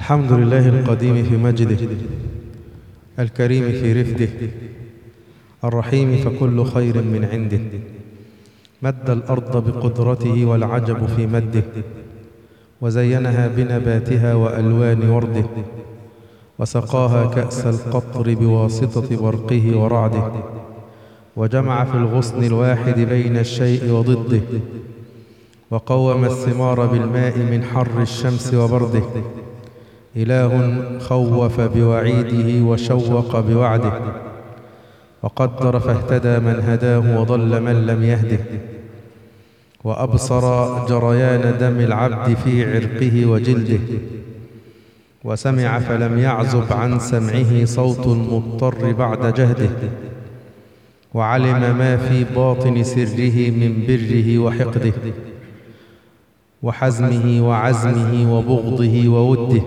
الحمد لله القديم في مجده الكريم في رفده الرحيم فكل خير من عنده مد الأرض بقدرته والعجب في مده وزينها بنباتها وألوان ورده وسقاها كأس القطر بواسطة برقه ورعده وجمع في الغصن الواحد بين الشيء وضده وقوم الثمار بالماء من حر الشمس وبرده إله خوف بوعيده وشوق بوعده وقدر فاهتدى من هداه وضل من لم يهده وأبصر جريان دم العبد في عرقه وجلده وسمع فلم يعزب عن سمعه صوت المضطر بعد جهده وعلم ما في باطن سره من بره وحقده وحزمه وعزمه وبغضه ووده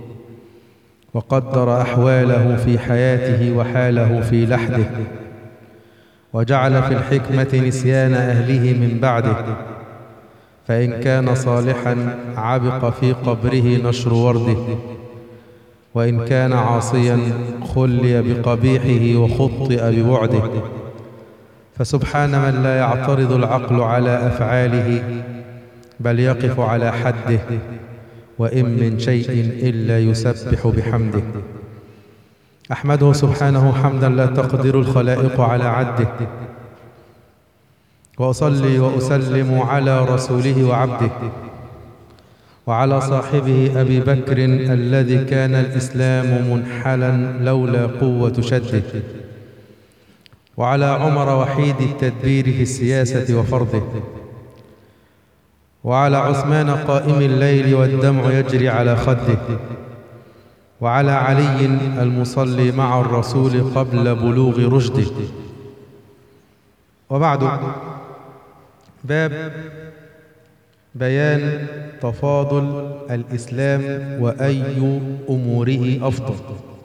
وقدر أحواله في حياته وحاله في لحده وجعل في الحكمة نسيان أهله من بعده فإن كان صالحا عبق في قبره نشر ورده وإن كان عاصيا خلي بقبيحه وخطئ ببعده فسبحان من لا يعترض العقل على أفعاله بل يقف على حده وإن من شيء إلا يسبح بحمده أحمده سبحانه حمدا لا تقدر الخلائق على عده وأصلي وأسلم على رسوله وعبده وعلى صاحبه أبي بكر الذي كان الإسلام منحلا لولا قوة شده وعلى عمر وحيد التدبير في السياسة وفرضه وعلى عثمان قائم الليل والدمع يجري على خده وعلى علي المصلي مع الرسول قبل بلوغ رشده وبعد باب بيان تفاضل الإسلام وأي أموره أفضل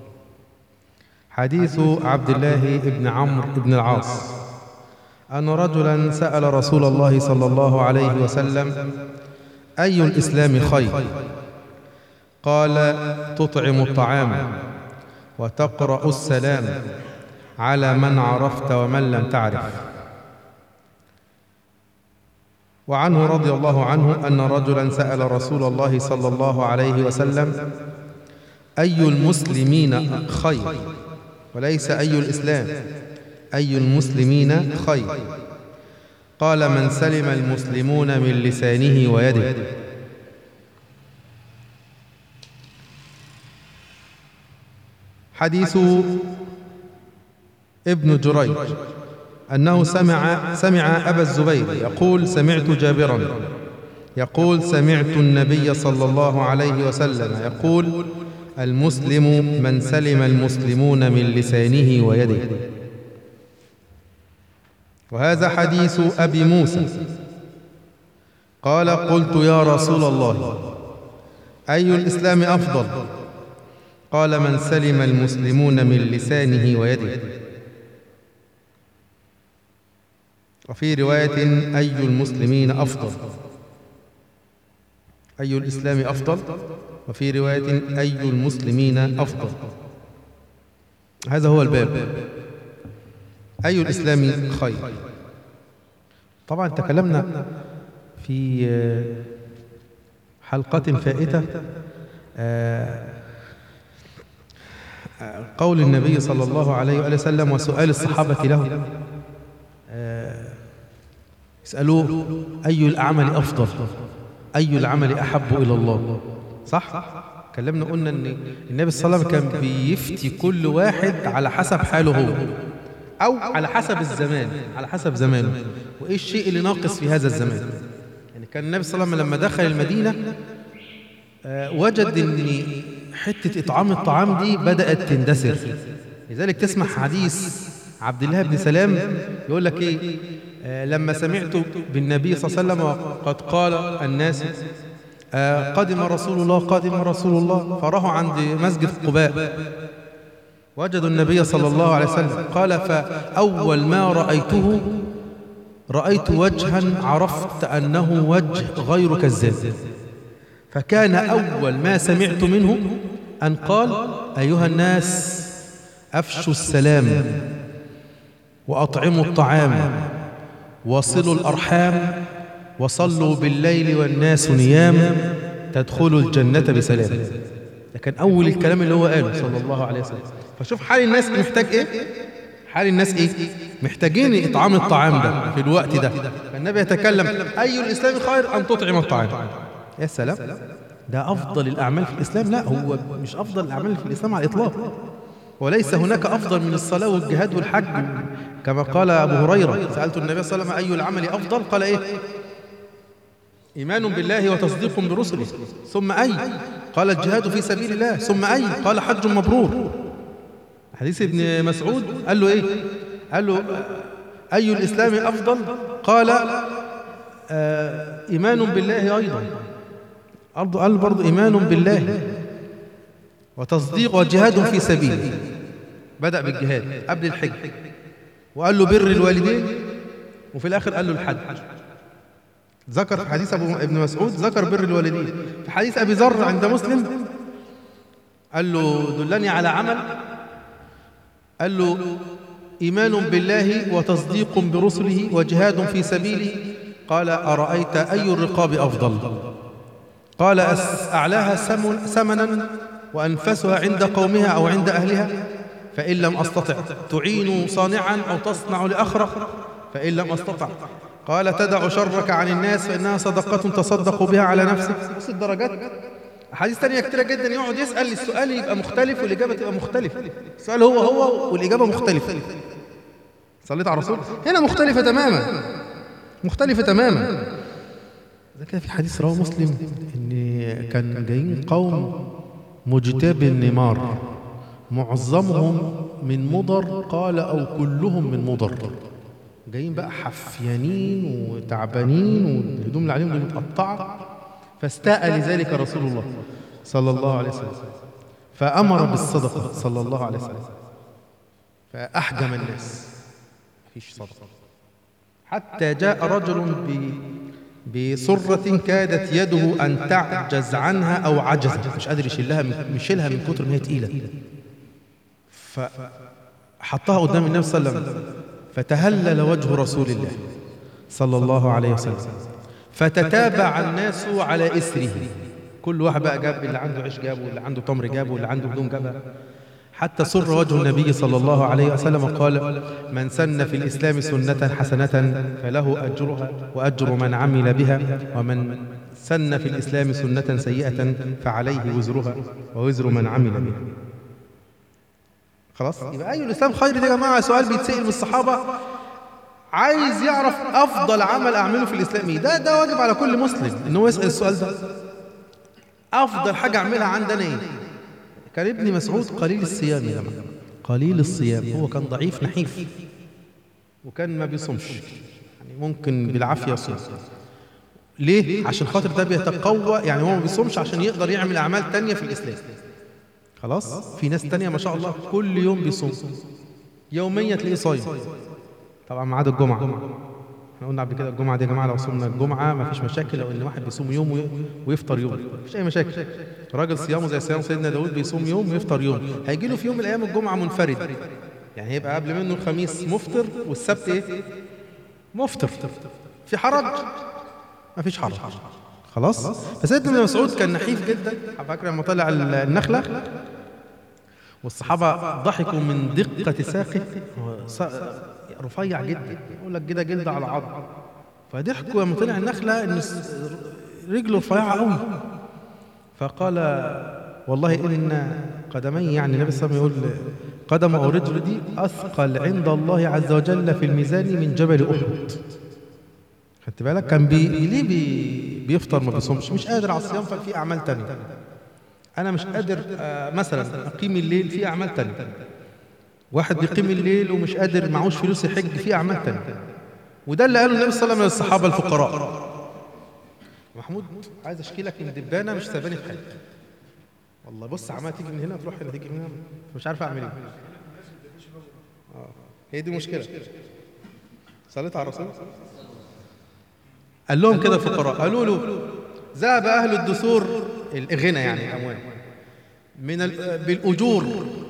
حديث عبد الله بن عمرو بن العاص أن رجلا سأل رسول الله صلى الله عليه وسلم أي الإسلام خير قال تطعم الطعام وتقرأ السلام على من عرفت ومن لم تعرف وعنه رضي الله عنه أن رجلا سأل رسول الله صلى الله عليه وسلم أي المسلمين خير وليس أي الإسلام أي المسلمين خير قال من سلم المسلمون من لسانه ويده حديث ابن جريج أنه سمع, سمع أبا الزبير يقول سمعت جابرا يقول سمعت النبي صلى الله عليه وسلم يقول المسلم من سلم المسلمون من لسانه ويده وهذا حديث أبي موسى قال قلت يا رسول الله أي الإسلام أفضل قال من سلم المسلمون من لسانه ويده وفي رواية أي المسلمين أفضل أي الإسلام أفضل وفي رواية أي المسلمين أفضل هذا هو الباب أي الإسلام خير طبعا تكلمنا في حلقة فائتة قول النبي صلى الله عليه وآله وسلم وسؤال الصحابة له اسألوه أي الأعمال أفضل أي العمل أحب إلى الله صح؟ كلمنا قلنا أن النبي صلى الله عليه وسلم كان بيفتي كل واحد على حسب حاله هو أو على حسب الزمان على حسب زمانه وإيه الشيء اللي ناقص في هذا الزمان يعني كان النبي صلى الله عليه وسلم لما دخل المدينة آه وجد أن حتة إطعام الطعام دي بدأت تندثر لذلك تسمع حديث عبد الله بن سلام يقول لك إيه آه لما سمعت بالنبي صلى الله عليه وسلم قد قال الناس آه قدم رسول الله قدم رسول الله فراحوا عند مسجد قباء وجدوا النبي صلى الله عليه وسلم قال فأول ما رأيته رأيت وجها عرفت أنه وجه غير كذاب فكان أول ما سمعت منه أن قال أيها الناس أفشوا السلام وأطعموا الطعام وصلوا الأرحام وصلوا بالليل والناس نيام تدخلوا الجنة بسلام ده كان أول الكلام اللي هو قاله صلى الله عليه وسلم فشوف حال الناس محتاج إيه حال الناس إيه محتاجين إطعام الطعام ده في الوقت ده فالنبي يتكلم أي الإسلام خير أن تطعم الطعام يا سلام ده أفضل الأعمال في الإسلام لا هو مش أفضل الأعمال في الإسلام على الإطلاق وليس هناك أفضل من الصلاة والجهاد والحج كما قال أبو هريرة سألت النبي صلى الله عليه وسلم أي العمل أفضل قال إيه إيمان بالله وتصديق برسله ثم أي قال الجهاد في سبيل الله ثم أي قال حج مبرور حديث ابن مسعود قال له إيه قال له أي الإسلام أفضل قال آه إيمان بالله أيضا قال برضو إيمان بالله وتصديق وجهاد في سبيله بدأ بالجهاد قبل الحج وقال له بر الوالدين وفي الآخر قال له الحج ذكر في حديث أبو ابن مسعود ذكر بر الوالدين في حديث أبي ذر عند مسلم قال له دلني على عمل قال له إيمان بالله وتصديق برسله وجهاد في سبيله قال أرأيت أي الرقاب أفضل قال أعلاها ثمنا وأنفسها عند قومها أو عند أهلها فإن لم أستطع تعين صانعا أو تصنع لأخرق فإن لم أستطع قال تدع شرك عن الناس فإنها صدقة تصدق بها على نفسك بص الدرجات أحاديث تانية كتيرة جدا يقعد يسأل السؤال يبقى مختلف والإجابة تبقى مختلفة السؤال هو هو والإجابة مختلفة صليت على الرسول هنا مختلفة تماما مختلفة تماما ده كده في حديث رواه مسلم ان كان جايين قوم مجتاب النمار معظمهم من مضر قال او كلهم من مضر جايين بقى حفيانين وتعبانين والهدوم اللي عليهم دي متقطعه فاستاء لذلك رسول الله صلى الله عليه وسلم فامر بالصدقه صلى الله عليه وسلم فاحجم الناس مفيش صدقه حتى جاء رجل ب بصرة كادت يده أن تعجز عنها أو عجزت مش قادر يشيلها يشيلها من كتر ما هي تقيلة فحطها قدام النبي صلى الله عليه وسلم فتهلل وجه رسول الله صلى الله عليه وسلم فتتابع الناس على إسره كل واحد بقى جاب اللي عنده عيش جابه واللي عنده تمر جابه واللي عنده هدوم جابها حتى سر وجه النبي صلى الله عليه وسلم قال من سن في الإسلام سنة حسنة فله أجرها وأجر من عمل بها ومن سن في الإسلام سنة سيئة فعليه وزرها ووزر من عمل بها خلاص يبقى أي الإسلام خير ده يا جماعة سؤال بيتسأل من الصحابة عايز يعرف أفضل عمل أعمله في الإسلام إيه ده ده واجب على كل مسلم إن هو يسأل السؤال ده أفضل حاجة أعملها عندنا إيه كان ابن مسعود قليل الصيام يا جماعه قليل الصيام هو كان ضعيف نحيف وكان ما بيصومش يعني ممكن بالعافيه يصوم ليه عشان خاطر ده بيتقوى يعني هو ما بيصومش عشان يقدر يعمل اعمال تانية في الاسلام خلاص في ناس تانية ما شاء الله كل يوم بيصوم يوميا تلاقيه صايم طبعا ما عدا الجمعه احنا قلنا قبل كده الجمعه دي يا جماعه لو صومنا الجمعه ما فيش مشاكل لو ان واحد بيصوم يوم ويفطر يوم ما فيش اي مشاكل راجل صيامه زي صيام سيدنا داود بيصوم يوم ويفطر يوم هيجي له في يوم من الايام الجمعه منفرد يعني هيبقى قبل منه الخميس مفطر والسبت ايه مفطر في حرج ما فيش حرج خلاص فسيدنا ابن مسعود كان نحيف جدا فاكر لما طلع النخله والصحابه ضحكوا من دقه ساقه رفيع جدا يقول لك كده جلد على عظم فضحكوا لما طلع النخله ان رجله رفيعه قوي فقال والله ان قدمي يعني النبي صلى الله عليه وسلم يقول قدم او رجل دي اثقل عند الله عز وجل في الميزان من جبل احد خدت بالك كان بي ليه بي بيفطر ما بيصومش مش قادر على الصيام ففي اعمال تانية انا مش قادر آه مثلا اقيم الليل في اعمال تانية واحد بيقيم الليل ومش قادر معهوش فلوس يحج في اعمال تانية وده اللي قاله النبي صلى الله عليه وسلم للصحابه الفقراء محمود عايز اشكي لك من دبانه مش سايباني في حاجه والله بص عماله تيجي من هنا تروح هنا تيجي من هنا مش عارف اعمل ايه اه هي دي مشكله صليت على الرسول قال لهم كده فقراء قالوا له ذهب اهل الدثور الغنى يعني الاموال من ال- بالأجور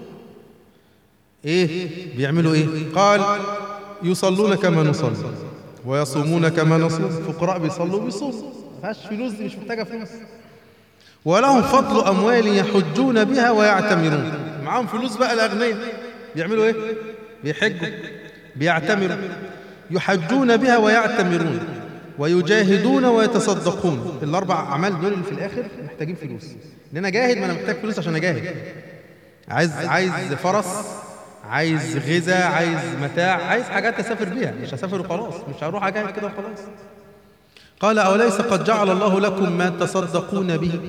إيه بيعملوا إيه قال يصلون كما نصلي ويصومون كما نصوم فقراء بيصلوا وبيصوموا ما فيهاش فلوس دي مش محتاجة فلوس ولهم فضل أموال يحجون بها ويعتمرون معاهم فلوس بقى الأغنياء بيعملوا إيه بيحجوا بيعتمروا يحجون بها ويعتمرون ويجاهدون ويتصدقون الأربع أعمال دول اللي في الآخر محتاجين فلوس إن أنا جاهد ما أنا محتاج فلوس عشان أجاهد عايز عايز فرس عايز غذاء عايز متاع عايز حاجات اسافر بيها مش هسافر وخلاص مش هروح اجاهد كده وخلاص قال اوليس قد جعل الله لكم ما تصدقون به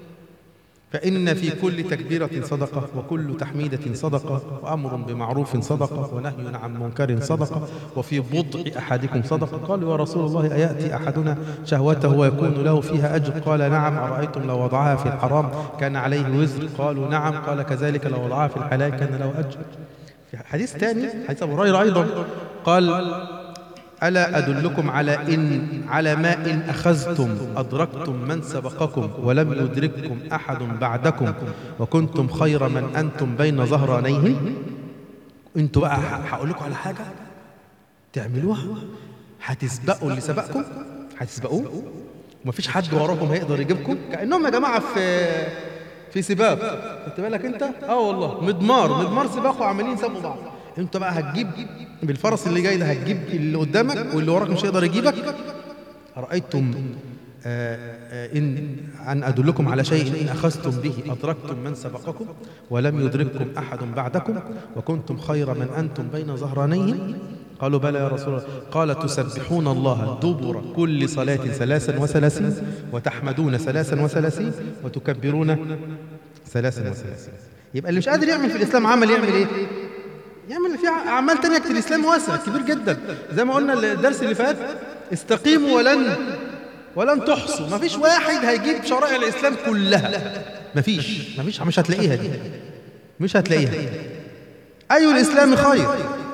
فإن في كل تكبيرة صدقة وكل تحميدة صدقة وأمر بمعروف صدقة ونهي عن منكر صدقة وفي بضع أحدكم صدقة قالوا يا رسول الله أيأتي أحدنا شهوته ويكون له فيها أجر قال نعم أرأيتم لو وضعها في الحرام كان عليه وزر قالوا نعم قال كذلك لو وضعها في الحلال كان له أجر في حديث ثاني حديث أبو هريرة أيضا قال ألا أدلكم على إن على ما إن أخذتم أدركتم من سبقكم ولم يدرككم أحد بعدكم وكنتم خير من أنتم بين ظهرانيه أنتوا بقى ه- هقول لكم على حاجة تعملوها هتسبقوا اللي سبقكم هتسبقوه ومفيش حد وراكم هيقدر يجيبكم كأنهم يا جماعة في في سباق خدت بالك انت اه والله مضمار مضمار سباق وعمالين يسابقوا بعض انت بقى هتجيب بالفرس اللي جاي ده هتجيب اللي قدامك واللي وراك مش هيقدر يجيبك أرأيتم آه، آه، إن أن أدلكم على شيء إن أخذتم به أدركتم من سبقكم ولم يدرككم أحد بعدكم وكنتم خير من أنتم بين ظهرانيه قالوا بلى يا رسول الله قال تسبحون الله دبر كل صلاة ثلاثا وثلاثين وتحمدون ثلاثا وثلاثين وتكبرون ثلاثا وثلاثين يبقى اللي مش قادر يعمل في الإسلام عمل يعمل إيه؟ يعمل في اعمال تانية كتير الاسلام واسع كبير جدا زي ما قلنا الدرس اللي فات استقيموا ولن ولن تحصوا ما فيش واحد هيجيب شرائع الاسلام كلها ما فيش ما فيش مش هتلاقيها دي مش هتلاقيها اي الاسلام خير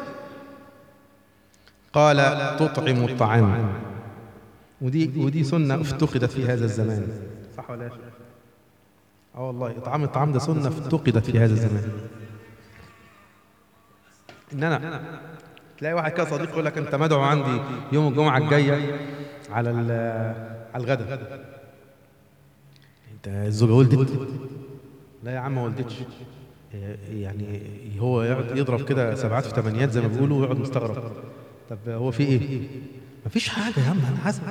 قال تطعم الطعام ودي ودي سنه افتقدت في هذا الزمان صح ولا لا اه والله اطعام الطعام ده سنه افتقدت في هذا الزمان ان انا تلاقي واحد كده صديق يقول لك انت مدعو عندي يوم الجمعه الجايه على ال- على الغداء انت الزوجه ولدت لا يا عم ما ولدتش يعني هو يقعد يضرب كده سبعات في ثمانيات زي ما بيقولوا ويقعد مستغرب طب هو في ايه؟ مفيش حاجه يا عم انا عازم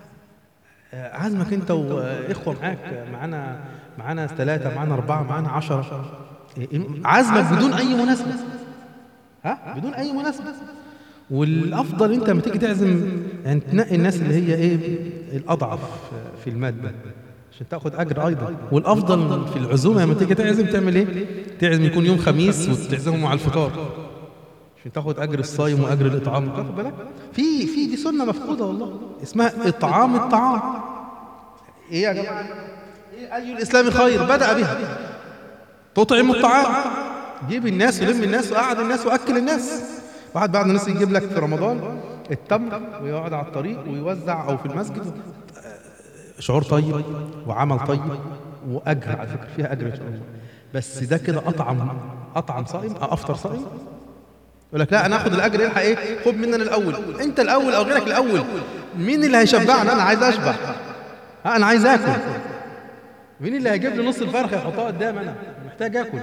عازمك انت واخوه معاك معانا معانا ثلاثه معانا اربعه معانا عشره عازمك بدون اي مناسبه ها بدون اي مناسبه والافضل انت لما تيجي تعزم يعني تنقي الناس اللي هي ايه الاضعف في الماده عشان تاخد اجر ايضا والافضل في العزومه لما تيجي تعزم تعمل ايه تعزم يكون يوم خميس وتعزمهم على الفطار عشان تاخد اجر الصايم واجر الاطعام تاخد بالك في في دي سنه مفقوده والله اسمها اطعام الطعام ايه يا جماعه ايه اي الاسلام خير بدا بها تطعم الطعام جيب الناس ولم الناس وقعد الناس واكل الناس واحد بعد الناس يجيب لك في رمضان التمر ويقعد على الطريق ويوزع او في المسجد شعور طيب وعمل طيب واجر على فكره فيها اجر ان شاء الله بس ده كده اطعم اطعم صائم أو افطر صائم يقول لك لا انا اخد الاجر الحق ايه خد مننا الاول انت الاول او غيرك الاول مين اللي هيشبعني انا عايز اشبع ها انا عايز اكل مين اللي هيجيب لي نص الفرخه يحطها قدام انا محتاج اكل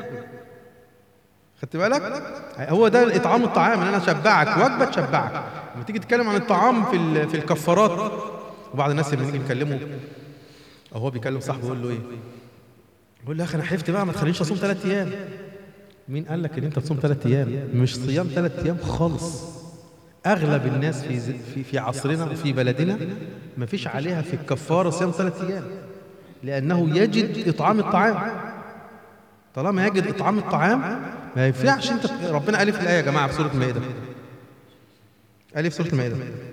خدت بالك هو ده اطعام الطعام ان انا اشبعك وجبه تشبعك لما تيجي تتكلم عن الطعام في ال- في الكفارات وبعض الناس لما نيجي نكلمه او هو بيكلم صاحبه يقول له ايه يقول له يا اخي انا حلفت بقى ما تخلينيش اصوم ثلاث ايام مين قال لك ان انت تصوم ثلاث ايام مش صيام ثلاث ايام خالص اغلب الناس في ز- في في عصرنا وفي بلدنا ما فيش عليها في الكفاره صيام ثلاث ايام لانه يجد اطعام الطعام طالما يجد اطعام الطعام ما ينفعش انت ربنا قال في الايه يا جماعه في سوره المائده قال في سوره المائده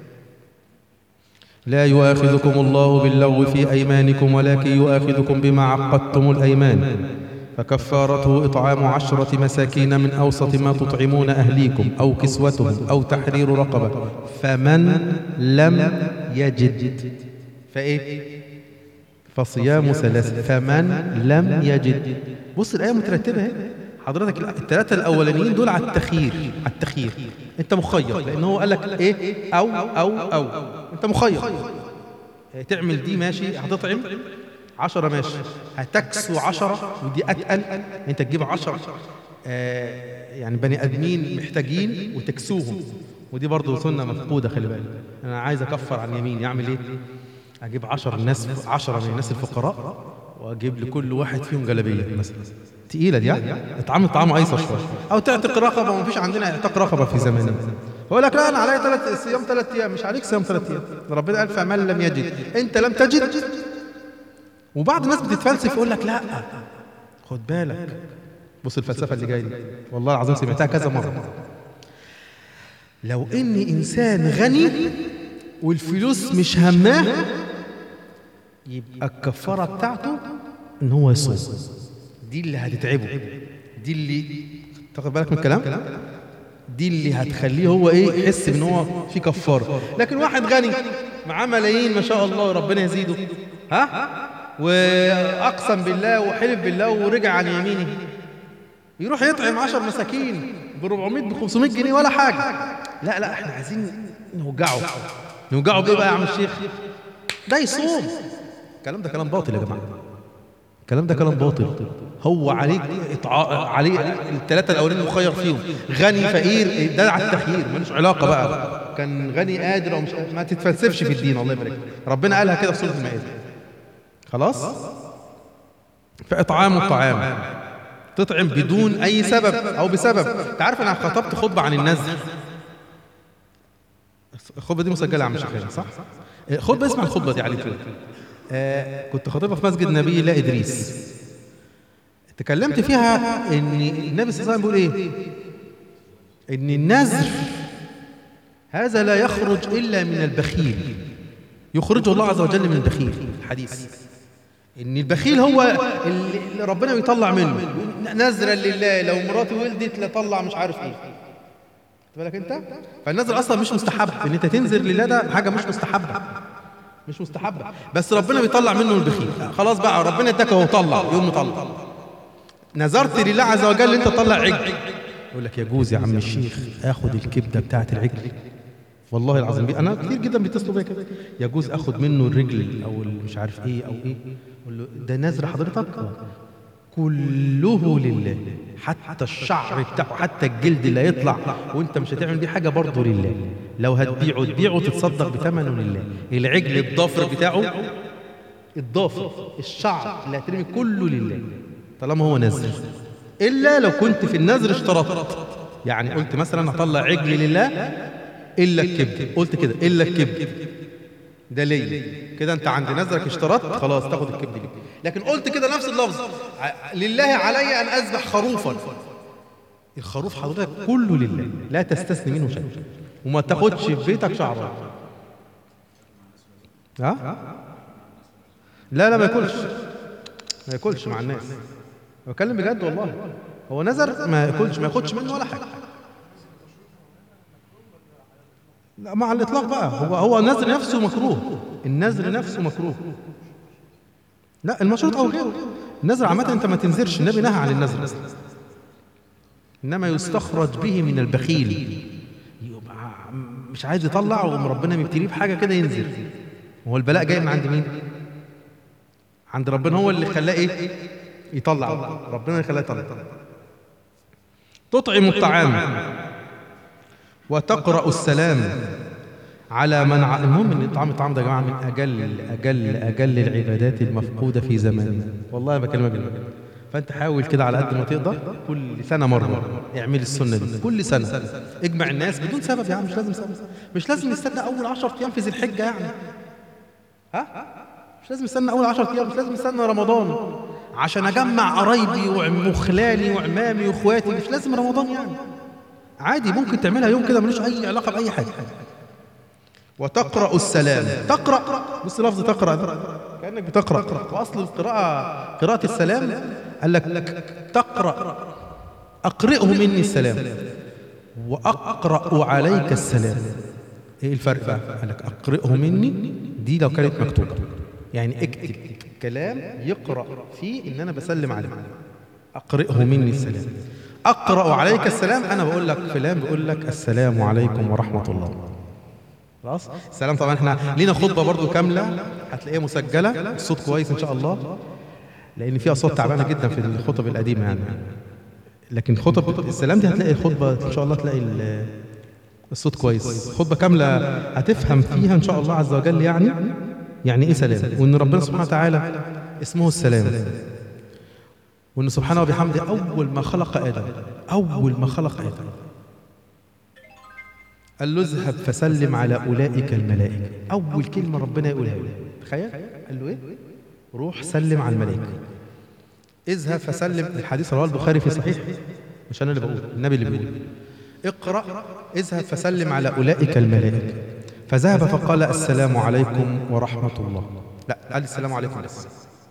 لا يؤاخذكم الله باللغو في ايمانكم ولكن يؤاخذكم بما عقدتم الايمان فكفارته اطعام عشره مساكين من اوسط ما تطعمون اهليكم او كسوتهم او تحرير رقبه فمن لم يجد فايه فصيام ثلاثة فمن لم يجد بص الآية مترتبة اهي حضرتك الثلاثة الأولانيين دول على التخيير على التخيير أنت مخير لأن هو قال لك إيه أو أو أو أنت مخير تعمل دي ماشي هتطعم عشرة ماشي هتكسو عشرة ودي أتقل أنت تجيب عشرة آه يعني بني آدمين محتاجين وتكسوهم ودي برضه سنة مفقودة خلي بالك أنا عايز أكفر عن يمين يعمل إيه؟ أجيب عشر الناس عشرة من الناس الفقراء وأجيب لكل واحد فيهم جلابية مثلا تقيلة دي اطعام طعام أيسر شوية أو تعتق رقبة ما فيش عندنا اعتاق رقبة في زماننا يقول لك لا أنا عليا ثلاث صيام ثلاث أيام مش عليك صيام ثلاث أيام ربنا قال فمن لم يجد أنت لم تجد وبعض الناس بتتفلسف يقول لك لا خد بالك بص الفلسفة اللي جاية دي والله العظيم سمعتها كذا مرة لو ان انسان غني والفلوس مش هماه يبقى الكفاره بتاعته ان هو يصوم دي اللي هتتعبه دي اللي تاخد بالك من الكلام دي اللي هتخليه هو ايه يحس ان هو في كفاره لكن واحد غني معاه ملايين ما شاء الله وربنا يزيده ها واقسم بالله وحلف بالله ورجع عن يمينه يروح يطعم 10 مساكين ب 400 ب 500 جنيه ولا حاجه لا لا احنا عايزين نوجعه نوجعه بايه بقى يا عم الشيخ ده يصوم الكلام ده كلام باطل يا جماعه الكلام ده كلام باطل هو عليك إطعاء عليه الثلاثه الاولين مخير فيهم غني فقير ده على التخيير ملوش علاقه بقى كان غني قادر او مش ما تتفلسفش في الدين الله يبارك ربنا قالها كده في سوره المائده خلاص فاطعام الطعام تطعم بدون اي سبب او بسبب انت عارف انا خطبت خطبه عن النذر الخطبه دي مسجله يا عم شيخ صح خطبه اسمع الخطبه دي على اليوتيوب آه كنت خطيبها في مسجد النبي لا ادريس تكلمت فيها ان النبي صلى الله عليه وسلم بيقول ايه ان النذر هذا لا يخرج الا من البخيل يخرجه الله عز وجل من البخيل الحديث ان البخيل هو اللي ربنا بيطلع منه نذرا لله لو مراتي ولدت لطلع مش عارف ايه بالك انت فالنذر اصلا مش مستحب ان انت تنذر لله ده حاجه مش مستحبه مش مستحبه بس ربنا بيطلع منه البخيل خلاص بقى ربنا اداك اهو طلع يوم مطلع نذرت لله عز وجل انت تطلع عجل يقول لك يجوز يا عم الشيخ اخد الكبده بتاعه العجل والله العظيم انا كتير جدا بيتصلوا بيا كده يجوز اخد منه الرجل او مش عارف ايه او ايه اقول له ده نذر حضرتك كله لله حتى الشعر بتاعه حتى الجلد اللي هيطلع وانت مش هتعمل بيه حاجه برضه لله لو هتبيعه تبيعه تتصدق بثمنه لله العجل الضافر بتاعه الضافر الشعر اللي هترمي كله لله طالما هو نذر الا لو كنت في النذر اشترطت يعني قلت مثلا هطلع عجل لله الا الكبد قلت كده الا الكبد ده ليه كده انت عند نذرك اشترطت خلاص تاخد الكبد دي لكن قلت كده نفس اللفظ لله علي ان اذبح خروفا الخروف حضرتك كله لله لا تستثني منه شيء وما تاخدش في بيتك شعره ها لا لا ما ياكلش ما ياكلش مع الناس بتكلم بجد والله هو نذر ما ياكلش ما ياخدش منه ولا حاجه لا مع الاطلاق بقى هو هو النذر نفسه مكروه النذر نفسه مكروه لا المشروط او غيره النذر عامه انت ما تنذرش النبي نهى عن النذر انما يستخرج به من البخيل يبقى مش عايز يطلع وربنا مبتليه بحاجه كده ينذر هو البلاء جاي من عند مين عند ربنا هو اللي خلاه ايه يطلع ربنا اللي خلاه يطلع تطعم الطعام وتقرأ السلام على من ع... المهم ان طعام الطعام ده يا جماعه من اجل اجل اجل العبادات المفقوده في زماننا والله بكلمك بالله فانت حاول كده على قد ما تقدر كل سنه مره اعمل السنه دي كل سنه اجمع الناس بدون سبب يا عم مش لازم سبب مش لازم نستنى اول 10 ايام في ذي الحجه يعني ها مش لازم نستنى اول 10 ايام مش لازم نستنى رمضان عشان اجمع قرايبي وخلاني وعمامي واخواتي مش لازم رمضان يعني عادي ممكن تعملها يوم كده ملوش اي علاقه باي حاجه وتقرا السلام تقرا بص لفظ تقرا ده كانك بتقرا واصل القراءه قراءه السلام قال لك تقرا اقرئه مني السلام واقرا عليك السلام ايه الفرق بقى قال لك اقرئه مني دي لو كانت مكتوبه يعني اكتب كلام يقرأ فيه إن أنا بسلم عليه أقرئه مني السلام أقرأ عليك السلام أنا بقول لك فلان بيقول لك السلام عليكم ورحمة الله خلاص السلام طبعا احنا لينا خطبة برضو كاملة هتلاقيها مسجلة الصوت كويس إن شاء الله لأن فيها صوت تعبانة جدا في الخطب القديمة يعني لكن خطب السلام دي هتلاقي الخطبة إن شاء الله تلاقي ال- الصوت كويس خطبة كاملة هتفهم فيها إن شاء الله عز وجل يعني يعني إيه سلام وإن ربنا سبحانه وتعالى اسمه السلام وإن سبحانه وبحمده أول ما خلق آدم أول ما خلق آدم قال له اذهب فسلم على أولئك الملائكة أول كلمة ربنا يقولها له تخيل قال له إيه روح سلم على الملائكة اذهب فسلم الحديث رواه البخاري في صحيح مش أنا اللي بقول النبي اللي بيقول اقرأ اذهب فسلم على أولئك الملائكة فذهب فقال السلام عليكم ورحمة الله لا قال السلام عليكم بس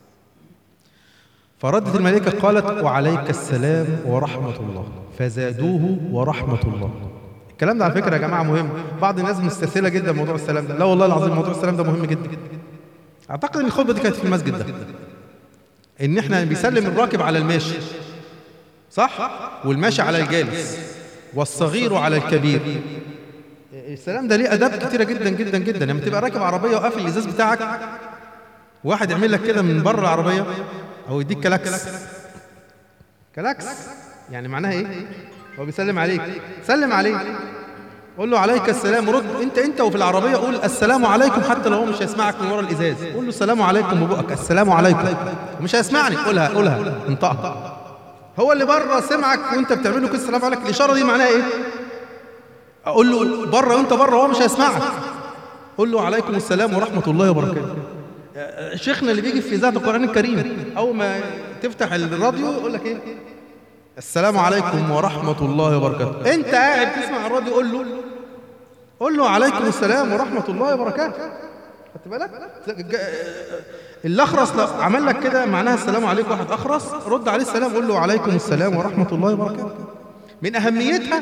فردت الملائكة قالت وعليك السلام ورحمة الله فزادوه ورحمة الله الكلام ده على فكرة يا جماعة مهم بعض الناس مستسهلة جدا موضوع السلام ده لا والله العظيم موضوع السلام ده مهم جدا أعتقد أن الخطبة دي كانت في المسجد ده إن إحنا بيسلم الراكب على الماشي صح والماشي على الجالس والصغير على الكبير السلام ده ليه اداب كتيره جدا جدا جدا لما تبقى راكب عربيه وقافل الازاز بتاعك واحد يعمل لك كده من بره العربيه او يديك كلاكس كلاكس يعني معناها ايه هو بيسلم عليك سلم عليه قول له عليك السلام رد انت انت وفي العربيه قول السلام عليكم حتى لو هو مش هيسمعك من ورا الازاز قول له السلام عليكم ببقك السلام عليكم مش هيسمعني قولها قولها انطقها هو اللي بره سمعك وانت بتعمل له كده السلام عليكم الاشاره دي معناها ايه اقول له بره وانت بره هو مش هيسمعك قول له عليكم السلام ورحمه الله وبركاته شيخنا اللي بيجي في اذاعه القران الكريم اول ما تفتح الراديو يقول لك ايه السلام عليكم ورحمه الله وبركاته انت قاعد تسمع الراديو قول له قول له عليكم السلام ورحمه الله وبركاته خدت بالك اللي اخرس لو عمل لك كده معناها السلام عليكم واحد اخرس رد عليه السلام قول له عليكم السلام ورحمه الله وبركاته من اهميتها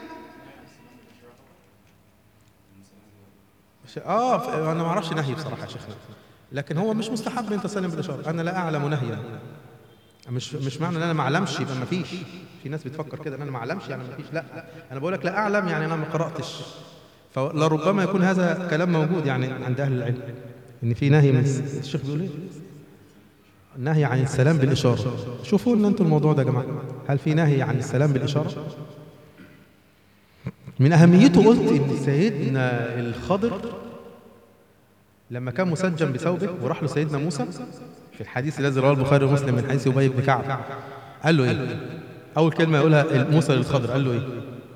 اه ف- انا ما اعرفش نهي بصراحه يا شيخنا لكن هو مش مستحب انت تسلم بالاشاره انا لا اعلم نهيا مش مش معنى ان انا ما اعلمش يبقى ما فيش في ناس بتفكر كده ان انا ما اعلمش يعني ما فيش لا انا بقول لك لا اعلم يعني انا ما قراتش فلربما يكون هذا كلام موجود يعني عند اهل العلم ان في نهي من الشيخ بيقول ايه نهي عن السلام بالاشاره شوفوا لنا انتم الموضوع ده يا جماعه هل في نهي عن السلام بالاشاره من اهميته قلت ان سيدنا الخضر لما كان مسجن بثوبه وراح له سيدنا موسى في الحديث الذي رواه البخاري ومسلم من حديث ابي بن كعب قال له ايه اول كلمه يقولها موسى للخضر قال له ايه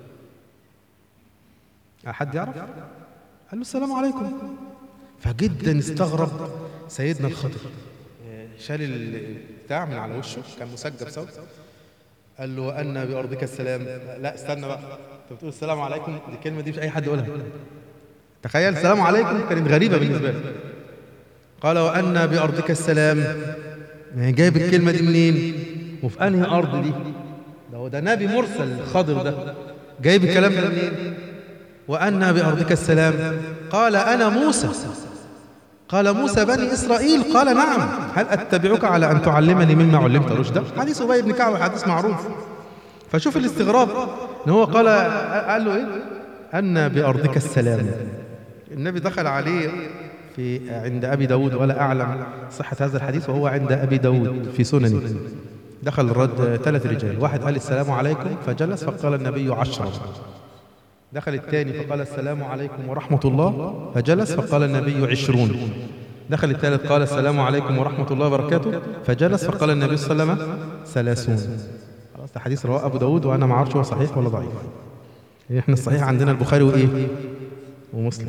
حد يعرف قال له السلام عليكم فجدا استغرب سيدنا الخضر شال البتاع من على وشه كان مسجل بثوب قال له أن بأرضك السلام لا استنى بقى انت بتقول السلام عليكم دي الكلمة دي مش أي حد يقولها تخيل السلام عليكم كانت غريبة بالنسبة له قال وأن بأرضك السلام يعني جايب الكلمة دي منين وفي أنهي أرض دي ده هو ده نبي مرسل الخضر ده جايب الكلام ده منين وأن بأرضك السلام قال أنا موسى قال موسى بني إسرائيل قال نعم هل أتبعك على أن تعلمني مما علمت رشدا حديث أبي بن كعب حديث معروف فشوف الاستغراب ان هو قال قال له ايه ان بارضك السلام النبي دخل عليه في عند ابي داود ولا اعلم صحه هذا الحديث وهو عند ابي داود في سننه دخل الرد ثلاث رجال واحد قال السلام عليكم فجلس فقال النبي عشرا دخل الثاني فقال السلام عليكم ورحمة الله فجلس فقال النبي عشرون دخل الثالث قال السلام عليكم ورحمة الله وبركاته فجلس فقال النبي صلى الله عليه وسلم ثلاثون خلاص ده حديث رواه أبو داود وأنا ما اعرفش هو صحيح ولا ضعيف احنا الصحيح عندنا البخاري وإيه ومسلم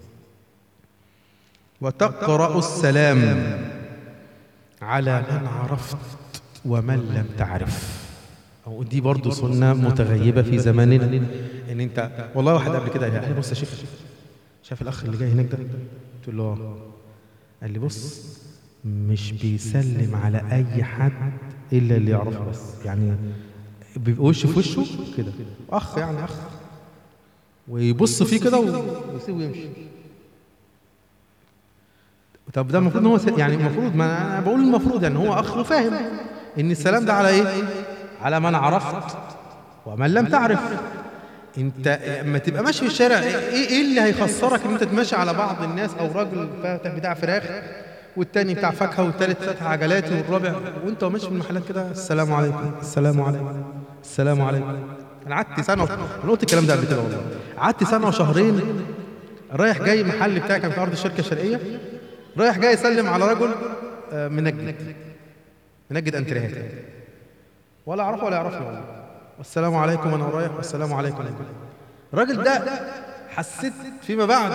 وتقرأ السلام على من عرفت ومن لم تعرف أو دي برضو سنة متغيبة في زماننا إن أنت والله واحد قبل كده قال لي بص يا شيخ شاف الأخ اللي جاي هناك ده قلت له آه. قال لي بص مش بيسلم على أي حد إلا اللي يعرفه بس يعني بيبقى وش في وشه كده أخ يعني أخ ويبص فيه كده ويسيبه يمشي طب ده المفروض ان هو س- يعني المفروض ما انا بقول المفروض يعني هو اخ وفاهم ان السلام ده على ايه على من عرفت ومن لم تعرف انت اما تبقى ماشي في الشارع ايه ايه اللي هيخسرك ان انت تمشي على بعض الناس او راجل فاتح بتاع فراخ والتاني بتاع فاكهه والتالت فاتح عجلات والرابع وانت ماشي في المحلات كده السلام عليكم السلام عليكم السلام عليكم انا قعدت سنه وش... انا قلت الكلام ده قبل كده والله قعدت سنه وشهرين رايح جاي محل بتاعي كان في ارض الشركه الشرقيه رايح جاي يسلم على رجل آه، منجد منجد انتريهات ولا اعرفه ولا يعرفني والله والسلام عليكم انا رايح والسلام عليكم الراجل ده حسيت فيما بعد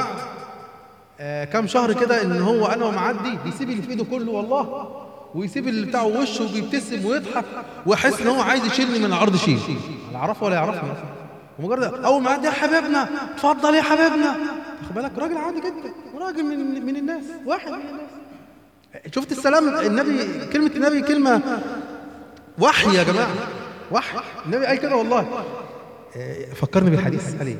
آه كام شهر كده ان هو انا ومعدي بيسيب اللي في ايده كله والله ويسيب اللي بتاعه وشه وبيبتسم ويضحك واحس ان هو عايز يشيلني من العرض شيل لا اعرفه ولا يعرفني اصلا ومجرد اول ما عدي يا حبيبنا اتفضل يا حبيبنا واخد بالك راجل عادي جدا وراجل من من الناس واحد من الناس شفت السلام النبي كلمه النبي كلمه وحي يا جماعه وحي النبي قال كده والله آه، فكرني بالحديث قال ايه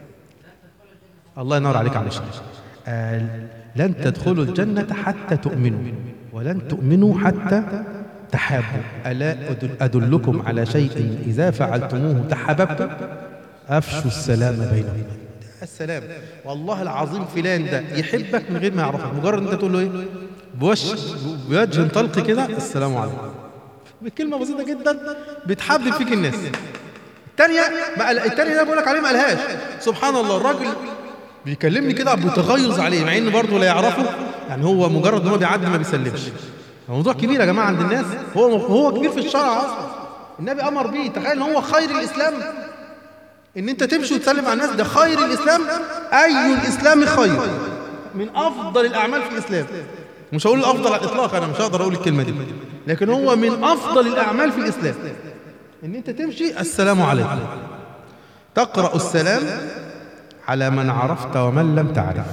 الله ينور عليك على الشيخ قال لن تدخلوا الجنة حتى تؤمنوا ولن تؤمنوا حتى تحابوا ألا أدل- أدلكم على شيء إذا فعلتموه تحاببتم أفشوا السلام بينكم السلام والله العظيم فلان ده يحبك من غير ما يعرفك مجرد انت تقول له ايه بوش بوجه طلق كده السلام عليكم بكلمه بسيطه جدا بتحبب فيك الناس الثانيه ما قال- الثانيه اللي أنا بقول لك عليه ما قالهاش سبحان الله الراجل بيكلمني كده بتغيظ عليه مع انه برضه لا يعرفه يعني هو مجرد ان هو بيعدي ما بيسلمش موضوع كبير يا جماعه عند الناس هو هو كبير في الشرع اصلا النبي امر بيه تخيل ان هو خير الاسلام ان انت تمشي وتسلم على الناس ده خير الاسلام اي الاسلام خير من افضل الاعمال في الاسلام مش هقول الافضل على الاطلاق انا مش هقدر اقول الكلمه دي لكن هو من افضل الاعمال في الاسلام ان انت تمشي السلام عليكم تقرا السلام على من عرفت ومن لم تعرف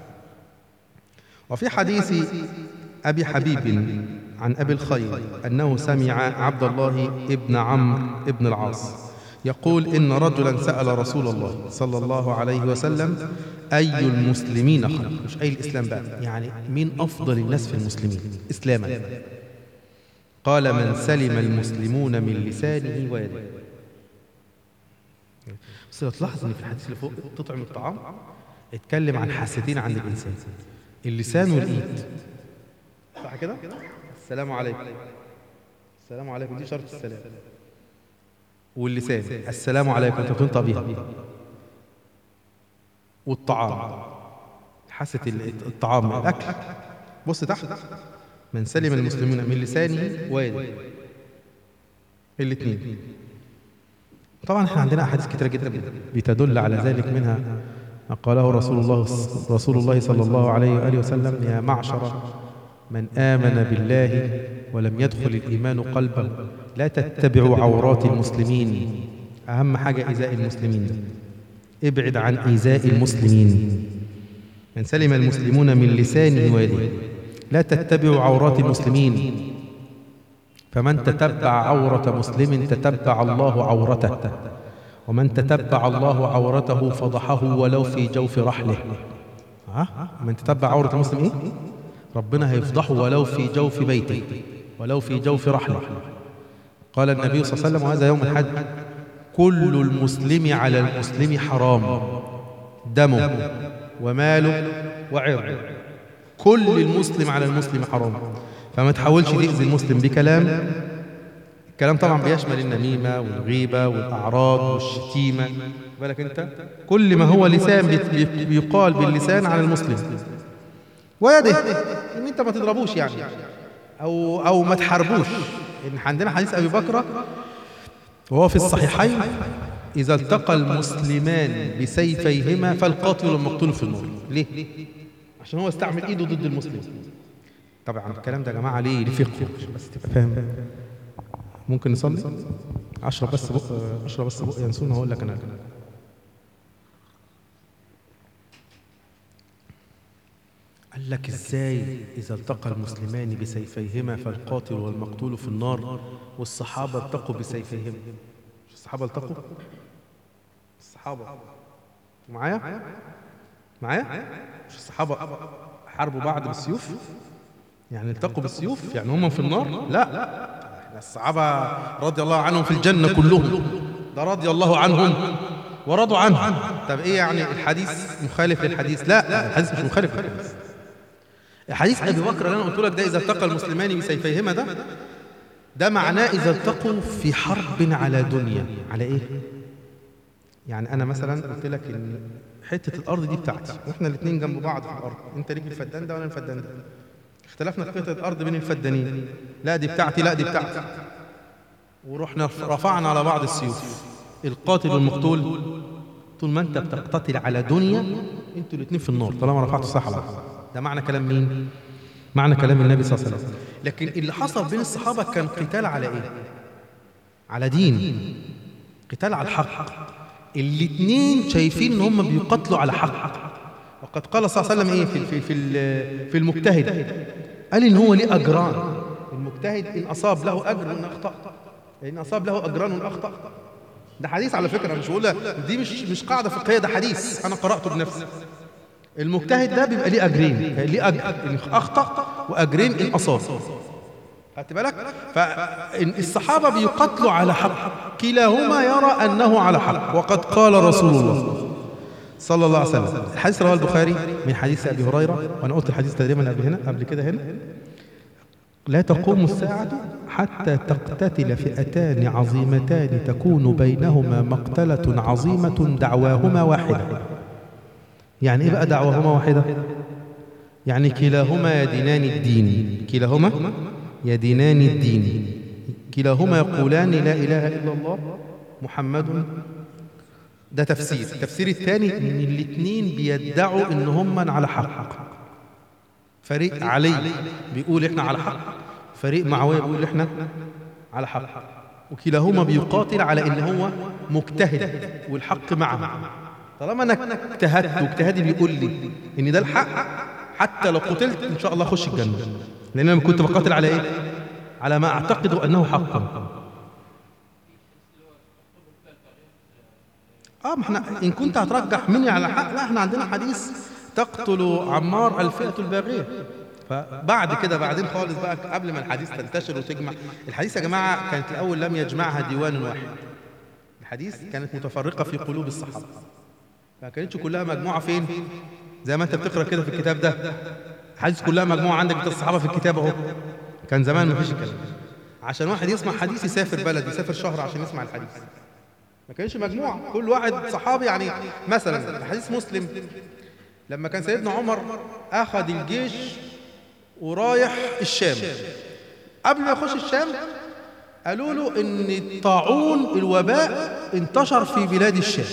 وفي حديث ابي حبيب عن ابي الخير انه سمع عبد الله ابن عمرو ابن العاص يقول ان رجلا سال رسول الله صلى الله عليه وسلم اي المسلمين خير مش اي الاسلام بقى يعني مين افضل الناس في المسلمين اسلاما قال من سلم المسلمون من لسانه ويده بس لو تلاحظ ان في الحديث اللي فوق تطعم الطعام اتكلم عن حاستين عند الانسان اللسان والايد صح كده السلام عليكم السلام عليكم دي شرط السلام واللسان السلام عليكم انت بتنطق بيها والطعام حاسه ال- الطعام الاكل بص تحت من سلم المسلمون من لسانه ويده الاثنين طبعا احنا عندنا احاديث كثيره جدا بتدل على ذلك منها ما قاله رسول الله رسول الله صلى الله عليه واله وسلم يا معشر من امن بالله ولم يدخل الايمان قلبه لا تتبعوا عورات المسلمين اهم حاجه ايذاء المسلمين ده. ابعد عن ايذاء المسلمين من سلم المسلمون من لسانه ويده لا تتبعوا عورات المسلمين فمن تتبع عورة مسلم تتبع الله عورته ومن تتبع الله عورته فضحه ولو في جوف رحله ها من تتبع عورة مسلم ايه ربنا هيفضحه ولو في جوف بيته ولو في جوف رحله قال النبي صلى الله عليه وسلم وهذا يوم الحج كل المسلم على المسلم حرام دمه وماله وعرضه كل المسلم على المسلم حرام فما تحاولش تأذي المسلم بكلام الكلام طبعا بيشمل النميمة والغيبة والأعراض والشتيمة بالك أنت كل ما هو لسان بيت- بي- بيقال باللسان على المسلم ويده ان انت ما تضربوش يعني او او ما تحاربوش ان عندنا حديث ابي بكر وهو في الصحيحين اذا التقى المسلمان بسيفيهما فالقاتل والمقتول في النار ليه عشان هو استعمل ايده ضد المسلم طبعا الكلام ده يا جماعه ليه ليه فقه عشان بس تبقى فاهم ممكن نصلي اشرب بس بق اشرب بس بق ينسون هقول لك انا قال لك ازاي اذا التقى المسلمان بسيفيهما فالقاتل والمقتول في النار والصحابه التقوا بسيفيهما مش الصحابه التقوا الصحابه معايا معايا مش الصحابه حاربوا بعض بالسيوف يعني التقوا بالسيوف يعني هم في النار لا احنا الصحابة رضي الله عنهم في الجنة كلهم ده رضي الله عنهم ورضوا عنه طب ايه يعني الحديث مخالف للحديث لا الحديث مش مخالف للحديث حديث ابي بكر اللي انا قلت لك ده اذا التقى المسلمان بسيفيهما ده ده معناه اذا التقوا في حرب على دنيا على ايه يعني انا مثلا قلت لك ان حته الارض دي بتاعتي واحنا الاثنين جنب بعض في الارض انت ليك الفدان ده وانا الفدان ده اختلفنا في قطعه الارض بين الفدانين لا دي بتاعتي لا دي بتاعتي ورحنا رفعنا على بعض السيوف القاتل والمقتول طول ما انت بتقتتل على دنيا انتوا الاثنين في النار طالما رفعتوا السلاح على بعض ده معنى كلام مين معنى كلام النبي صلى الله عليه وسلم لكن اللي حصل بين الصحابه كان قتال على ايه على دين قتال على الحق الاثنين شايفين ان هم بيقاتلوا على حق وقد قال صلى الله عليه وسلم ايه في في في, في المجتهد قال ان هو ليه اجران المجتهد ان اصاب له اجر وان اخطا ان اصاب له اجران وان اخطا ده حديث على فكره مش بقول دي مش مش قاعده فقهيه ده حديث انا قراته بنفسي المجتهد ده بيبقى ليه اجرين ليه اجر ان اخطا واجرين ان اصاب خدت بالك فالصحابه بيقاتلوا على حق كلاهما يرى انه على حق وقد قال رسول الله صلى الله عليه وسلم الحديث رواه البخاري من حديث ابي هريره وانا قلت الحديث تقريبا قبل هنا قبل كده هنا لا تقوم الساعة حتى تقتتل فئتان عظيمتان تكون بينهما مقتلة عظيمة دعواهما واحدة يعني ايه بقى دعواهما واحدة يعني كلاهما يدينان الدين كلاهما يدينان الدين كلاهما يقولان لا إله إلا الله محمد ده تفسير التفسير الثاني ان الاثنين بيدعوا ان هم على حق فريق علي بيقول احنا على حق فريق معاويه بيقول احنا على حق وكلاهما بيقاتل على ان هو مجتهد والحق معه طالما انا اجتهدت واجتهادي بيقول لي ان ده الحق حتى لو قتلت ان شاء الله اخش الجنه لان انا كنت بقاتل على ايه على ما اعتقد انه حق اه ما احنا ان كنت هترجح مني على حق لا احنا عندنا حديث تقتل عمار الفئه الباغيه فبعد كده بعدين خالص بقى قبل ما الحديث تنتشر وتجمع الحديث يا جماعه كانت الاول لم يجمعها ديوان واحد الحديث كانت متفرقه في قلوب الصحابه ما كانتش كلها مجموعه فين زي ما انت بتقرا كده في الكتاب ده الحديث كلها مجموعه عندك بتاع الصحابه في الكتاب اهو كان زمان ما فيش الكلام عشان واحد يسمع حديث يسافر بلد يسافر شهر عشان يسمع الحديث ما كانش مجموعه كل واحد صحابي يعني مثلا حديث مسلم لما كان سيدنا عمر اخذ الجيش ورايح الشام قبل ما يخش الشام قالوا له ان طاعون الوباء انتشر في بلاد الشام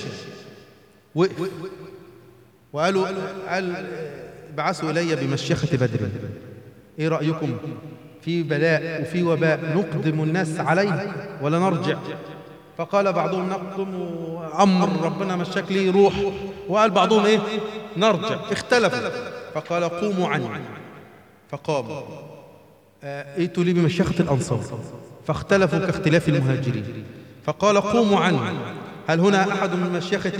وقف وقالوا قال بعثوا الي بمشيخه بدر ايه رايكم في بلاء وفي وباء نقدم الناس عليه ولا نرجع فقال بعضهم نقدم امر ربنا مشاك لي روح وقال بعضهم ايه نرجع اختلفوا فقال قوموا عني فقاموا ائتوا لي بمشيخة الأنصار فاختلفوا كاختلاف المهاجرين فقال قوموا عني هل هنا أحد من مشيخة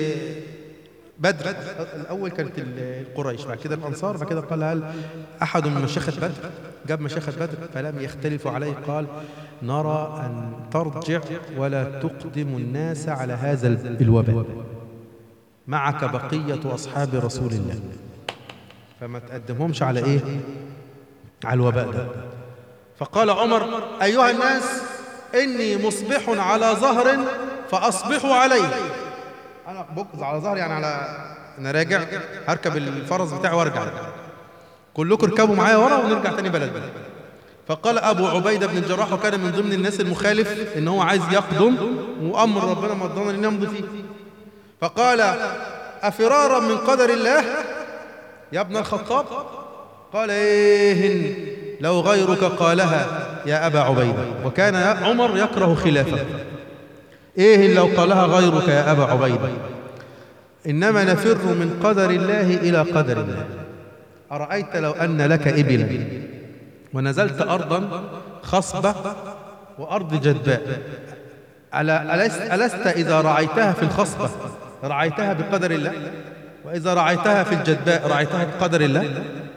بدر الأول كانت القريش بعد كده الأنصار بعد كده قال هل أحد من مشيخة بدر جاب مشيخة بدر فلم يختلفوا عليه قال نرى أن ترجع ولا تقدم الناس على هذا الوباء معك بقية أصحاب رسول الله فما تقدمهمش على ايه على الوباء ده فقال عمر ايها الناس اني مصبح على ظهر فاصبحوا عليه انا بقز على ظهر يعني على انا راجع هركب الفرس بتاعي وارجع كلكم اركبوا معايا ورا ونرجع تاني بلدنا فقال ابو عبيده بن الجراح وكان من ضمن الناس المخالف ان هو عايز يقدم وامر ربنا مضانا ان نمضي فيه فقال افرارا من قدر الله يا ابن الخطاب قال ايه لو غيرك قالها يا أبا عبيدة وكان عمر يكره خلافه ايه لو قالها غيرك يا أبا عبيدة إنما نفر من قدر الله إلى قدر الله أرأيت لو أن لك إبلا ونزلت أرضا خصبة وأرض جدباء ألست, ألست إذا رعيتها في الخصبة رعيتها بقدر الله وإذا رعيتها في الجدباء رعيتها بقدر الله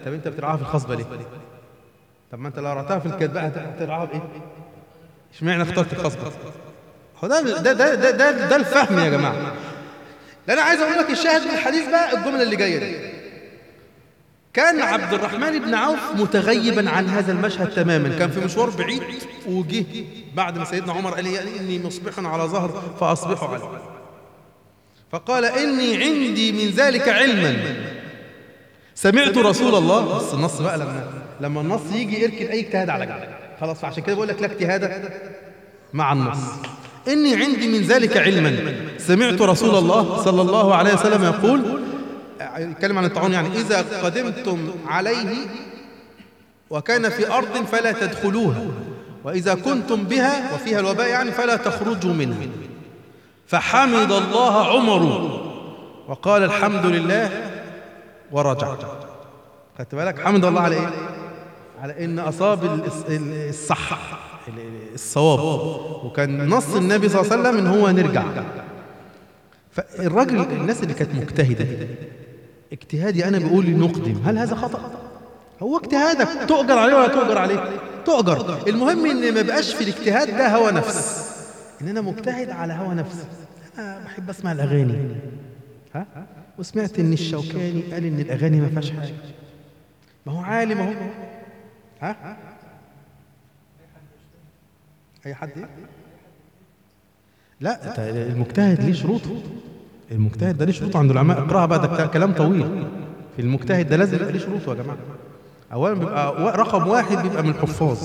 طب انت بترعاها في الخصبه ليه طب ما انت لو رعتها في الكتبه هترعاها بايه اشمعنى اخترت الخصبه هو ده ده ده ده, ده, ده الفهم يا جماعه لا انا عايز اقول لك الشاهد من الحديث بقى الجمله اللي جايه دي كان عبد الرحمن بن عوف متغيبا عن هذا المشهد تماما كان في مشوار بعيد وجه بعد ما سيدنا عمر قال لي اني مصبح على ظهر فاصبح عليه فقال اني عندي من ذلك علما سمعت رسول الله بس النص بقى لما لما النص يجي اركن اي اجتهاد على جنب خلاص فعشان كده بقول لك لا اجتهاد مع النص اني عندي من ذلك علما سمعت رسول الله صلى الله عليه وسلم يقول يتكلم عن الطاعون يعني اذا قدمتم عليه وكان في ارض فلا تدخلوها واذا كنتم بها وفيها الوباء يعني فلا تخرجوا منها فحمد الله عمر وقال الحمد لله ورجع خدت بالك حمد الله على ايه على ان اصاب الصح الصواب وكان نص النبي صلى الله عليه وسلم ان هو نرجع فالراجل الناس اللي كانت مجتهده اجتهادي انا بقول نقدم هل هذا خطا هو اجتهادك تؤجر عليه ولا تؤجر عليه تؤجر المهم ان ما بقاش في الاجتهاد ده هوى نفس ان انا مجتهد على هوى نفسي انا بحب اسمع الاغاني ها وسمعت ان الشوكاني قال ان الاغاني ما فيهاش حاجه ما هو عالم اهو ها اي حد إيه؟ لا المجتهد ليه شروطه المجتهد ده ليه شروطه عند العلماء اقراها بقى ده كلام طويل في المجتهد ده لازم يبقى ليه شروطه يا جماعه اولا بيبقى رقم واحد بيبقى من الحفاظ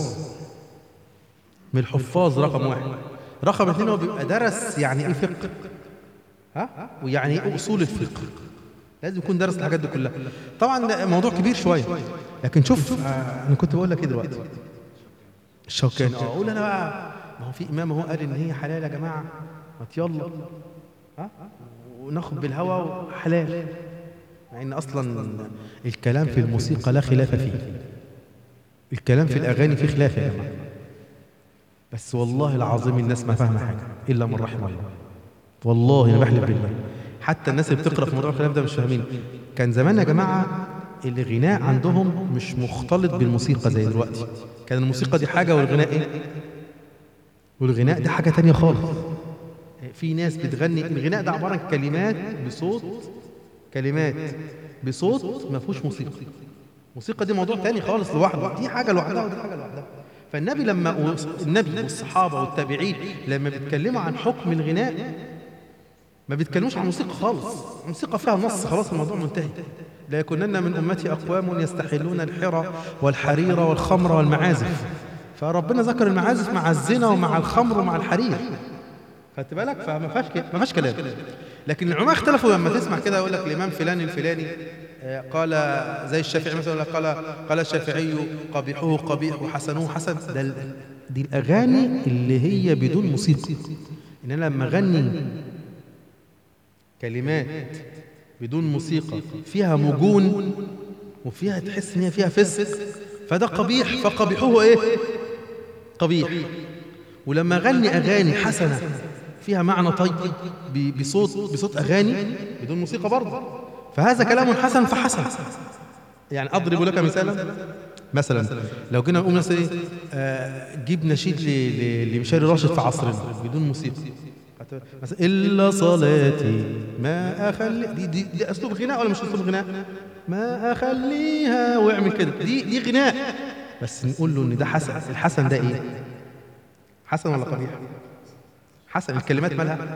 من الحفاظ رقم واحد رقم اثنين هو بيبقى درس يعني ايه فقه ها ويعني ايه اصول الفقه لازم يكون درس الحاجات دي كلها طبعا ده موضوع كبير شويه لكن شوف آه انا كنت بقول لك ايه دلوقتي الشوكاني اه اقول انا بقى ما هو في امام اهو قال ان هي حلال يا جماعه ما يلا ها وناخد بالهوى حلال مع ان اصلا الكلام في الموسيقى لا خلاف فيه الكلام في الاغاني فيه خلاف يا جماعه بس والله العظيم الناس ما فاهمه حاجه الا من رحم الله والله انا بحلف بالله حتى الناس اللي بتقرا في موضوع الخلاف ده مش فاهمين كان زمان يا جماعه الغناء عندهم مش مختلط بالموسيقى زي دلوقتي كان الموسيقى دي حاجه والغناء ايه والغناء دي حاجه تانية خالص في ناس بتغني الغناء ده عباره عن كلمات بصوت كلمات بصوت ما فيهوش موسيقى الموسيقى دي موضوع تاني خالص لوحده دي حاجه لوحدها ودي حاجه لوحدها فالنبي لما النبي والصحابه والتابعين لما بيتكلموا عن حكم الغناء ما بيتكلموش عن موسيقى خالص الموسيقى فيها نص خلاص الموضوع منتهي لا يكونن من امتي اقوام يستحلون الحرى والحرير والخمر والمعازف فربنا ذكر المعازف مع الزنا ومع الخمر ومع الحرير خدت بالك فما فيهاش ما فيهاش كلام لكن العلماء اختلفوا لما تسمع كده يقول لك الامام فلان الفلاني قال زي الشافعي مثلا قال قال الشافعي قبيحه قبيح وحسنه حسن ده دي الاغاني اللي هي بدون موسيقى ان انا لما اغني كلمات بدون موسيقى فيها مجون وفيها تحس ان هي فيها فسق فده قبيح فقبيحه ايه قبيح ولما اغني اغاني حسنه فيها معنى طيب بصوت بصوت اغاني بدون موسيقى برضه فهذا كلام حسن فحسن يعني اضرب لك مثالا مثلا لو جينا نقول مثلا ايه آه جيب نشيد لمشاري راشد في عصرنا بدون موسيقى مثلا الا صلاتي ما اخلي دي, دي, دي اسلوب غناء ولا مش اسلوب غناء ما اخليها واعمل كده دي دي غناء بس نقول له ان ده حسن الحسن ده ايه حسن ولا قبيح حسن الكلمات مالها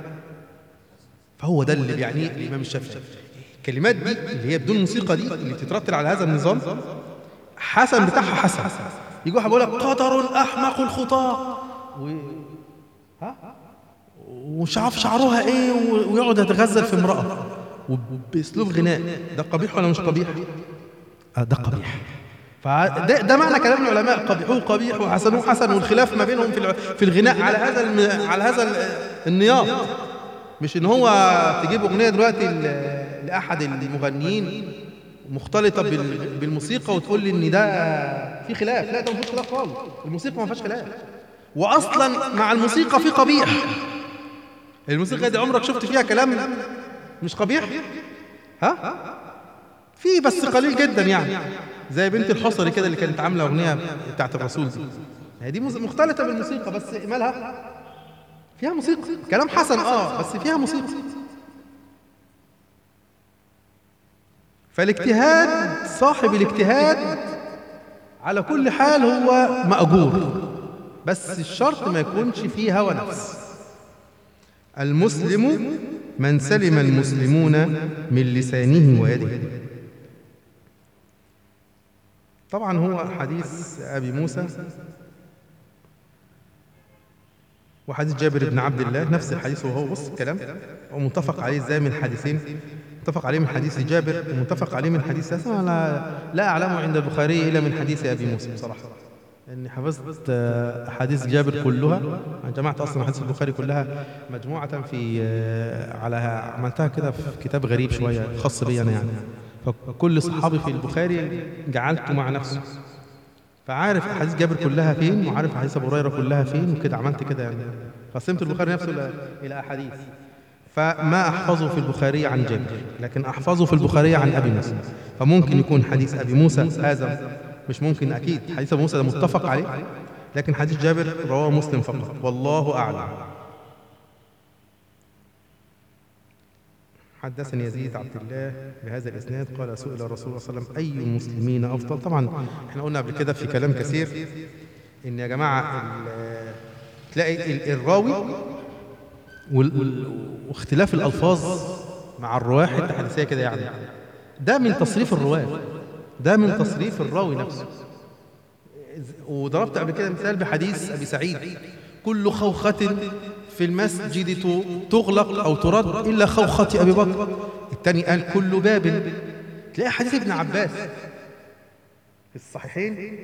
فهو ده اللي بيعنيه الامام الشافعي الكلمات دي اللي هي بدون موسيقى دي اللي بتترتل على هذا النظام حسن بتاعها حسن يجي واحد بيقول لك قدر احمق الخطاه و... ها ومش عارف شعرها ايه ويقعد يتغزل في امراه وباسلوب غناء ده قبيح ولا مش قبيح؟ آه ده قبيح فده ده معنى كلام العلماء قبيحوه قبيح وحسنوه حسن والخلاف ما بينهم في في الغناء على هذا الم... على هذا النياط مش ان هو تجيب اغنيه دلوقتي لاحد المغنيين مختلطه بالموسيقى وتقول لي ان ده في خلاف لا ده ما فيش خلاف خالص الموسيقى ما فيهاش خلاف واصلا مع الموسيقى في قبيح الموسيقى دي عمرك شفت فيها كلام مش قبيح ها في بس قليل جدا يعني زي بنت الحصري كده اللي كانت عامله اغنيه بتاعت الرسول دي هي دي مز- مختلطه بالموسيقى بس مالها فيها موسيقى كلام حسن اه بس فيها موسيقى فالاجتهاد صاحب الاجتهاد على كل حال هو مأجور بس الشرط ما يكونش فيه هوى نفس المسلم من سلم المسلمون من لسانه ويده طبعا هو حديث أبي موسى وحديث جابر بن عبد الله نفس الحديث وهو بص الكلام ومتفق عليه ازاي من حديثين متفق عليه من حديث جابر ومتفق عليه من حديث أسمع لا, لا أعلمه عند البخاري إلا من حديث أبي موسى بصراحة لأني حفظت آه، أحاديث جابر كلها أنا جمعت أصلا أحاديث البخاري كلها مجموعة في آه، على عملتها كده في كتاب غريب شوية خاص بي أنا يعني فكل صحابي في البخاري جعلته مع نفسه فعارف احاديث جابر كلها فين وعارف احاديث ابو هريره كلها فين وكده عملت كده يعني قسمت البخاري نفسه الى الى احاديث فما احفظه في البخاري عن جابر لكن احفظه في البخاري عن ابي موسى فممكن يكون حديث ابي موسى هذا مش ممكن اكيد حديث ابو موسى ده متفق عليه لكن حديث جابر رواه مسلم فقط والله اعلم حدثني يزيد عبد الله بهذا الاسناد قال سئل الرسول صلى الله عليه وسلم اي المسلمين افضل طبعا احنا قلنا قبل كده في كلام كثير ان يا جماعه ال- تلاقي ال- الراوي وال- وال- واختلاف الالفاظ مع الرواه حته حديثيه كده يعني ده من تصريف الرواه ده من تصريف الراوي نفسه وضربت قبل كده مثال بحديث ابي سعيد كل خوخة في المسجد ت- تغلق او ترد الا خوخة ابي بكر الثاني قال كل باب تلاقي حديث ابن عباس في الصحيحين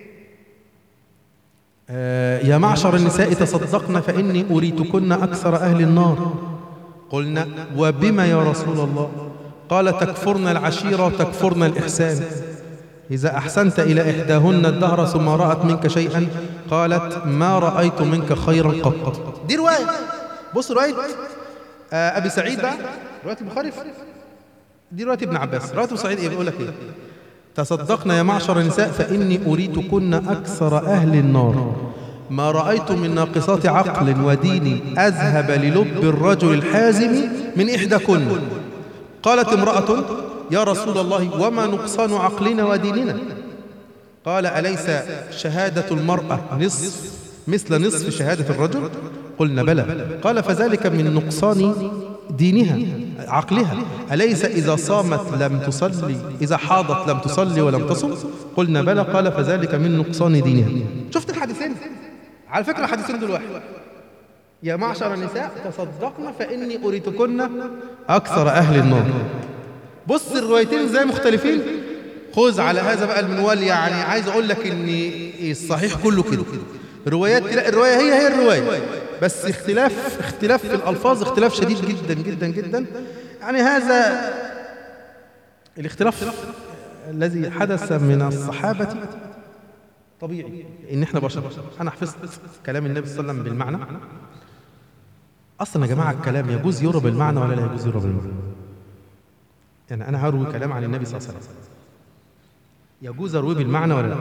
آه، يا معشر النساء تصدقن فاني اريتكن اكثر اهل النار قلنا وبما يا رسول الله قال تكفرن العشيره وتكفرن الاحسان إذا أحسنت إلى إحداهن الدهر ثم رأت منك شيئا قالت ما رأيت منك خيرا قط دي رواية بص رواية آه، أبي سعيد بقى رواية البخاري دي رواية ابن عباس رواية أبو سعيد إيه بيقول لك إيه تصدقنا يا معشر النساء فإني أريتكن أكثر أهل النار ما رأيت من ناقصات عقل ودين أذهب للب الرجل الحازم من إحداكن قالت امرأة يا رسول الله وما نقصان عقلنا وديننا قال أليس شهادة المرأة نصف مثل نصف شهادة الرجل قلنا بلى قال فذلك من نقصان دينها عقلها أليس إذا صامت لم تصلي إذا حاضت لم تصلي ولم تصم قلنا بلى قال فذلك من نقصان دينها شفت الحديثين على فكرة الحديثين دول واحد يا معشر النساء تصدقن فإني أريتكن أكثر أهل النار بص الروايتين ازاي مختلفين خذ على هذا بقى المنوال يعني عايز اقول لك ان الصحيح كله كده روايات تلاقي الروايه هي هي الروايه بس اختلاف اختلاف في الالفاظ اختلاف شديد جدا جدا جدا يعني هذا الاختلاف الذي حدث من الصحابه طبيعي ان احنا بشر انا حفظت كلام النبي صلى الله عليه وسلم بالمعنى اصلا يا جماعه الكلام يجوز يروى بالمعنى ولا لا يجوز يروى بالمعنى يعني أنا هروي كلام عن النبي صلى الله عليه وسلم يجوز أرويه بالمعنى ولا لا؟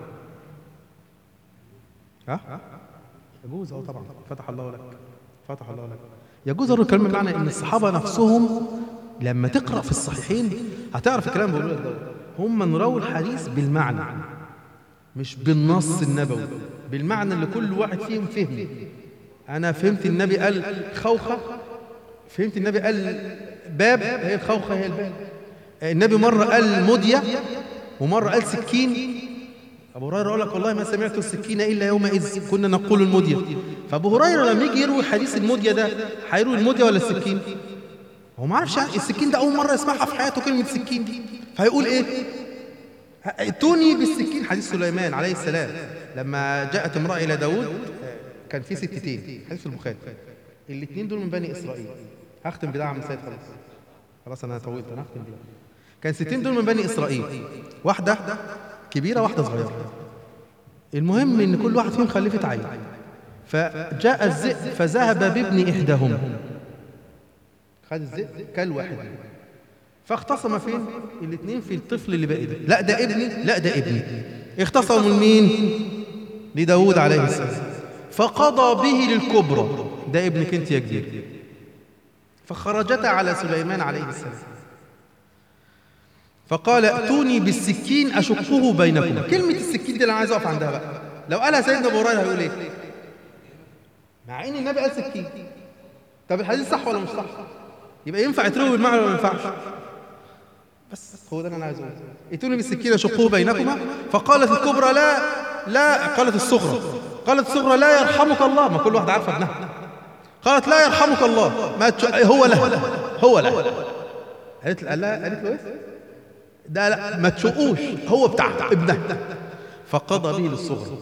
ها؟ يجوز أه طبعا فتح الله لك فتح الله لك يجوز أروي الكلام بالمعنى إن الصحابة نفسهم لما تقرأ في الصحيحين هتعرف الكلام بيقولوا لك ده هم من رووا الحديث بالمعنى مش بالنص النبوي بالمعنى اللي كل واحد فيهم فهمه أنا فهمت النبي قال خوخة فهمت النبي قال باب هي الخوخة هي الباب النبي مرة قال مدية ومرة قال سكين أبو هريرة يقول لك والله ما سمعت السكين إلا يومئذ كنا نقول المدية فأبو هريرة لما يجي يروي حديث المدية ده هيروي المدية ولا السكين؟ هو ما عرفش يعني السكين ده أول مرة يسمعها في حياته كلمة سكين دي فهيقول إيه؟ ائتوني بالسكين حديث سليمان عليه السلام لما جاءت امرأة إلى داود كان في ستتين حديث البخاري الاثنين دول من بني إسرائيل هختم بده عم سيد خلاص خلاص انا طولت انا هختم بده كان ستين دول من بني اسرائيل واحده كبيره واحده صغيره المهم ان كل واحد فيهم خلفت عيل فجاء الذئب فذهب بابن احداهما خد الذئب كل واحد منهم. فاختصم فين الاثنين في الطفل اللي باقي ده لا ده ابني لا ده ابني اختصموا لمين لداود عليه السلام فقضى به للكبرى ده ابنك انت يا كبير فخرجتا على سليمان عليه السلام فقال ائتوني بالسكين اشقه بينكم كلمه السكين دي انا عايز اقف عندها بقى لو قالها سيدنا ابو هريره هيقول ايه مع ان النبي قال سكين طب الحديث صح ولا مش صح يبقى ينفع يتروي بالمعنى ولا ما ينفعش بس هو ده اللي انا عايز اقوله ائتوني بالسكين اشقه بينكما فقالت الكبرى لا لا قالت الصغرى قالت الصغرى لا يرحمك الله ما كل واحده عارفه ابنها قالت لا يرحمك الله ما تش... هو له هو له قالت له لا قالت له ايه ده لا ما تشقوش هو بتاع ابنها فقضى به للصغرى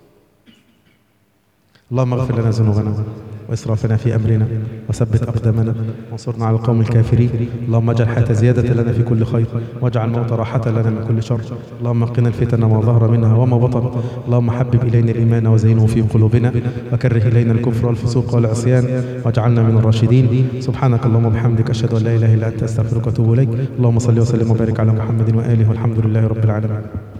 اللهم اغفر لنا ذنوبنا واسرافنا في امرنا وثبت اقدامنا وانصرنا على القوم الكافرين اللهم اجعل الحياه زياده لنا في كل خير واجعل الموت راحه لنا من كل شر اللهم قنا الفتن ما ظهر منها وما بطن اللهم حبب الينا الايمان وزينه في قلوبنا وكره الينا الكفر والفسوق والعصيان واجعلنا من الراشدين سبحانك اللهم وبحمدك اشهد ان لا اله الا انت استغفرك واتوب اليك اللهم صل وسلم وبارك على محمد واله والحمد لله رب العالمين